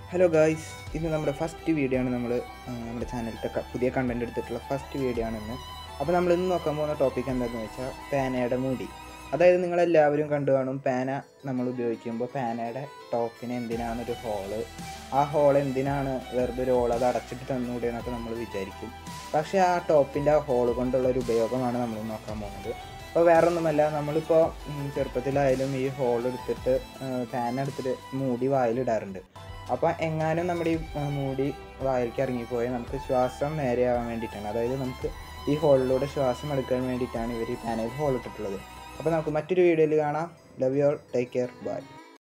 hello guys ഇത് നമ്മുടെ first video ആണ് നമ്മൾ നമ്മുടെ ചാനലിലത്തെ ക- പുതിയ കണ്ടന്റ് എടുത്തിട്ടുള്ള ഫസ്റ്റ് വീഡിയോ ആണ് ഇന്ന് അപ്പോൾ നമ്മൾ ഇന്ന് നോക്കാൻ പോകുന്ന ടോപ്പിക് എന്താണെന്ന് വെച്ചാൽ പാനയുടെ മൂടി അതായത് നിങ്ങളെല്ലാവരും കണ്ടു കാണും പാന നമ്മൾ ഉപയോഗിക്കുമ്പോൾ പാനയുടെ ടോപ്പിന് എന്തിനാണ് ഒരു ഹോള് ആ ഹോൾ എന്തിനാണ് വെറുതെ ഒരു ഹോൾ അത് അടച്ചിട്ട് തന്നൂടെ എന്നൊക്കെ നമ്മൾ വിചാരിക്കും പക്ഷേ ആ ടോപ്പിൻ്റെ ആ ഹോൾ കൊണ്ടുള്ള ഒരു ഉപയോഗമാണ് നമ്മൾ നോക്കാൻ പോകുന്നത് അപ്പോൾ വേറെ ഒന്നുമല്ല നമ്മളിപ്പോൾ ഉം, ചെറുപ്പത്തിലായാലും ഈ ഹോൾ എടുത്തിട്ട് പാൻ എടുത്തിട്ട് മൂടി വായിലിടാറുണ്ട് അപ്പോൾ എങ്ങാനും നമ്മുടെ ഈ ആ, മൂടി വായിലേക്ക് ഇറങ്ങിപ്പോയാൽ നമുക്ക് ശ്വാസം നേരെയാവാൻ വേണ്ടിയിട്ടാണ് അതായത് നമുക്ക് ഈ ഹോളിലൂടെ ശ്വാസം എടുക്കാൻ വേണ്ടിയിട്ടാണ് ഇവർ ഈ പാനയിൽ ഹോൾ ഇട്ടിട്ടുള്ളത് അപ്പോൾ നമുക്ക് മറ്റൊരു വീഡിയോയിൽ കാണാം love you all take care by